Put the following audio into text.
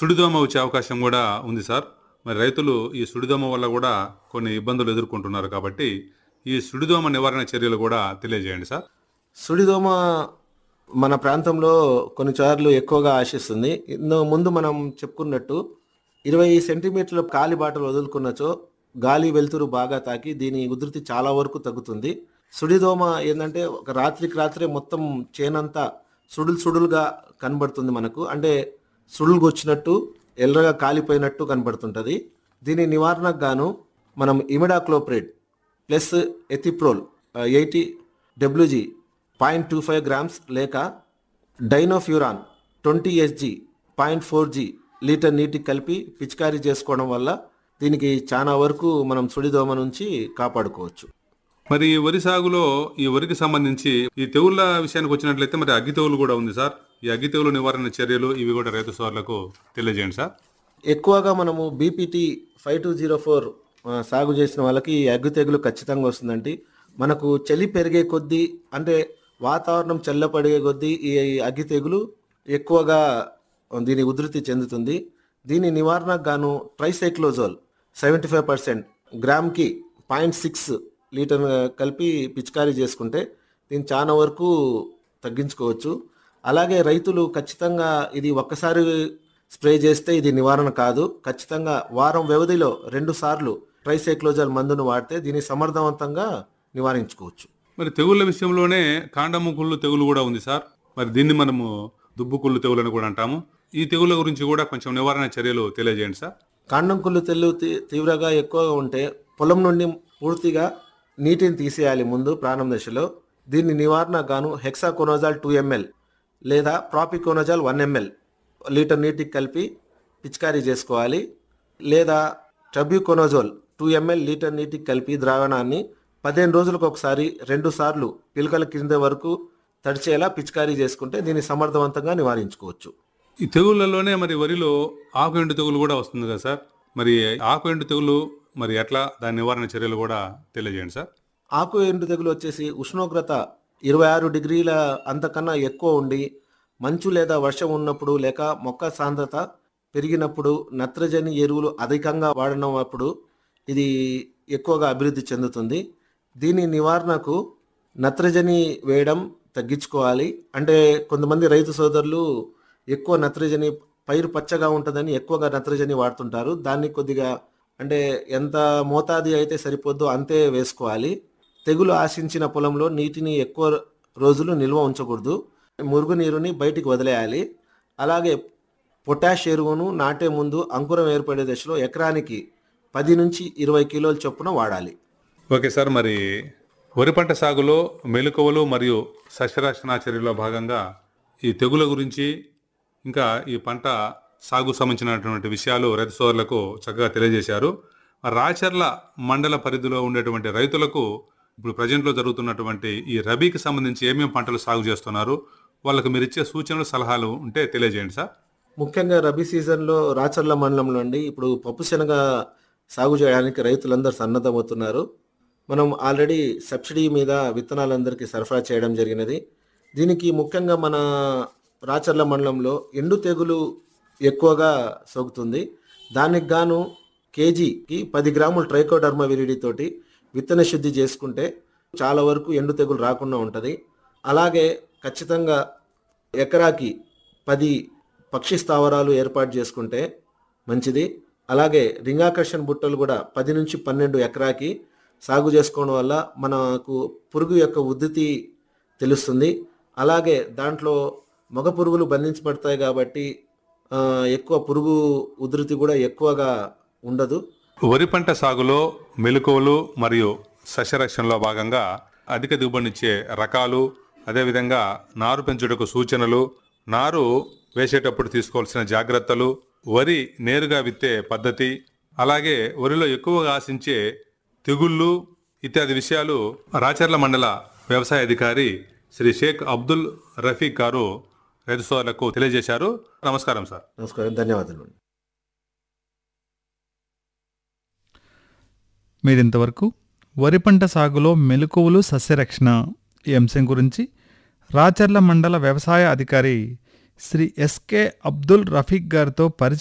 సుడిదోమ వచ్చే అవకాశం కూడా ఉంది సార్ మరి రైతులు ఈ సుడిదోమ వల్ల కూడా కొన్ని ఇబ్బందులు ఎదుర్కొంటున్నారు కాబట్టి ఈ సుడిదోమ నివారణ చర్యలు కూడా తెలియజేయండి సార్ సుడిదోమ మన ప్రాంతంలో కొన్నిసార్లు ఎక్కువగా ఆశిస్తుంది ఇందు ముందు మనం చెప్పుకున్నట్టు ఇరవై సెంటీమీటర్ల కాలి బాటలు వదులుకున్నచో గాలి వెలుతురు బాగా తాకి దీని ఉధృతి చాలా వరకు తగ్గుతుంది సుడిదోమ ఏంటంటే ఒక రాత్రికి రాత్రే మొత్తం చేనంతా సుడులు సుడులుగా కనబడుతుంది మనకు అంటే సుడులు వచ్చినట్టు ఎర్రగా కాలిపోయినట్టు కనబడుతుంటుంది దీని నివారణకు గాను మనం imidacloprid plus ethiprole eighty WG point two five grams లేక dinotefuran twenty SG point four G litre నీటికి కలిపి పిచికారీ చేసుకోవడం వల్ల దీనికి చాలా వరకు మనం సుడిదోమ నుంచి కాపాడుకోవచ్చు మరి ఈ వరి సాగులో ఈ వరికి సంబంధించి ఈ తెగుళ్ళ విషయానికి వచ్చినట్లయితే మరి అగ్గి తెగులు కూడా ఉంది సార్ ఈ అగ్గి తెగులు నివారణ చర్యలు ఇవి కూడా రైతు సోదరులకు తెలియజేయండి సార్ ఎక్కువగా మనము BPT five two zero four సాగు చేసిన వాళ్ళకి ఈ అగ్గి తెగులు ఖచ్చితంగా వస్తుందండి మనకు చలి పెరిగే కొద్దీ అంటే వాతావరణం చల్లపడిగే కొద్దీ ఈ అగ్గి తెగులు ఎక్కువగా దీని ఉధృతి చెందుతుంది దీని నివారణకు గాను ట్రైసైక్లోజోల్ సెవెంటీ ఫైవ్ పర్సెంట్ గ్రామ్కి పాయింట్ సిక్స్ లీటర్ కలిపి పిచికారీ చేసుకుంటే దీన్ని చాలా వరకు తగ్గించుకోవచ్చు అలాగే రైతులు ఖచ్చితంగా ఇది ఒక్కసారి స్ప్రే చేస్తే ఇది నివారణ కాదు ఖచ్చితంగా వారం వ్యవధిలో రెండు సార్లు ట్రైసైక్లోజల్ మందును వాడితే దీన్ని సమర్థవంతంగా నివారించుకోవచ్చు మరి తెగుళ్ళ విషయంలోనే కాండము కుళ్ళు తెగులు కూడా ఉంది సార్ మరి దీన్ని మనము దుబ్బు కుళ్ళు తెగులు అని కూడా అంటాము ఈ తెగుళ్ళ గురించి కూడా కొంచెం నివారణ చర్యలు తెలియజేయండి సార్ కాండం కుళ్ళు తెల్లు తీ- తీవ్రంగా ఎక్కువగా ఉంటే పొలం నుండి పూర్తిగా నీటిని తీసేయాలి ముందు ప్రాణం దశలో దీన్ని నివారణ గాను హెక్సాకోనోజాల్ టూ ఎంఎల్ లేదా ప్రాపికోనోజాల్ వన్ ఎంఎల్ లీటర్ నీటికి కలిపి పిచికారీ చేసుకోవాలి లేదా ట్రబ్యూకోనోజోల్ టూ ఎంఎల్ లీటర్ నీటికి కలిపి ద్రావణాన్ని పదిహేను రోజులకు ఒకసారి రెండు సార్లు పిలకల కింద వరకు తడిచేలా పిచికారీ చేసుకుంటే దీన్ని సమర్థవంతంగా నివారించుకోవచ్చు ఈ తెగుళ్ళలోనే మరి వరిలో ఆకు ఎండు తెగులు కూడా వస్తుంది కదా సార్ మరి ఆకు ఎండు తెగులు మరి ఎట్లా దాని నివారణ చర్యలు కూడా తెలియజేయండి సార్ ఆకు ఎండు తెగులు వచ్చేసి ఉష్ణోగ్రత ఇరవై ఆరు డిగ్రీల అంతకన్నా ఎక్కువ ఉండి మంచు లేదా వర్షం ఉన్నప్పుడు లేక మొక్క సాంద్రత పెరిగినప్పుడు నత్రజని ఎరువులు అధికంగా వాడినప్పుడు ఇది ఎక్కువగా అభివృద్ధి చెందుతుంది దీని నివారణకు నత్రజని వేయడం తగ్గించుకోవాలి అంటే కొంతమంది రైతు సోదరులు ఎక్కువ నత్రజని పైరు పచ్చగా ఉంటుందని ఎక్కువగా నత్రజని వాడుతుంటారు దాన్ని కొద్దిగా అంటే ఎంత మోతాది అయితే సరిపోద్దో అంతే వేసుకోవాలి తెగులు ఆశించిన పొలంలో నీటిని ఎక్కువ రోజులు నిల్వ ఉంచకూడదు మురుగునీరుని బయటికి వదిలేయాలి అలాగే పొటాష్ ఎరువును నాటే ముందు అంకురం ఏర్పడే దశలో ఎకరానికి పది నుంచి ఇరవై కిలోల చొప్పున వాడాలి ఓకే సార్ మరి వరి పంట సాగులో మెలకువలు మరియు సస్యరక్షణ చర్యలో భాగంగా ఈ తెగుల గురించి ఇంకా ఈ పంట సాగు సంబంధించినటువంటి విషయాలు రైతు సోదరులకు చక్కగా తెలియజేశారు రాచర్ల మండల పరిధిలో ఉండేటువంటి రైతులకు ఇప్పుడు ప్రజెంట్లో జరుగుతున్నటువంటి ఈ రబీకి సంబంధించి ఏమేమి పంటలు సాగు చేస్తున్నారు వాళ్ళకు మీరు ఇచ్చే సూచనలు సలహాలు ఉంటే తెలియజేయండి సార్ ముఖ్యంగా రబీ సీజన్లో రాచర్ల మండలం నుండి ఇప్పుడు పప్పు శనగ సాగు చేయడానికి రైతులందరూ సన్నద్ధమవుతున్నారు మనం ఆల్రెడీ సబ్సిడీ మీద విత్తనాలందరికీ సరఫరా చేయడం జరిగినది దీనికి ముఖ్యంగా మన రాచర్ల మండలంలో ఎండు తెగులు ఎక్కువగా సోకుతుంది దానికి గాను కేజీకి పది గ్రాములు ట్రైకోడర్మా విరిడి తోటి విత్తన శుద్ధి చేసుకుంటే చాలా వరకు ఎండు తెగులు రాకుండా ఉంటుంది అలాగే ఖచ్చితంగా ఎకరాకి పది పక్షి స్థావరాలు ఏర్పాటు చేసుకుంటే మంచిది అలాగే రింగాకర్షణ బుట్టలు కూడా పది నుంచి పన్నెండు ఎకరాకి సాగు చేసుకోవడం వల్ల మనకు పురుగు యొక్క ఉద్ధృతి తెలుస్తుంది అలాగే దాంట్లో మగ పురుగులు బంధించబడతాయి కాబట్టి ఆ, ఎక్కువ పురుగు ఉధృతి కూడా ఎక్కువగా ఉండదు వరి పంట సాగులో మెలకువలు మరియు సస్యరక్షణలో భాగంగా అధిక దిగుబడినిచ్చే రకాలు అదేవిధంగా నారు పెంచుటకు సూచనలు నారు వేసేటప్పుడు తీసుకోవాల్సిన జాగ్రత్తలు వరి నేరుగా విత్తే పద్ధతి అలాగే వరిలో ఎక్కువగా ఆశించే తెగుళ్ళు ఇత్యాది విషయాలు రాచర్ల మండల వ్యవసాయ అధికారి శ్రీ షేక్ అబ్దుల్ రఫీక్ గారు రైతు సోదరులకు తెలియజేశారు నమస్కారం సార్ నమస్కారం ధన్యవాదాలు మీరింతవరకు వరి పంట సాగులో మెలకువలు సస్యరక్షణ ఈ అంశం గురించి రాచర్ల మండల వ్యవసాయ అధికారి శ్రీ ఎస్కే అబ్దుల్ రఫీక్ గారితో పరిచయం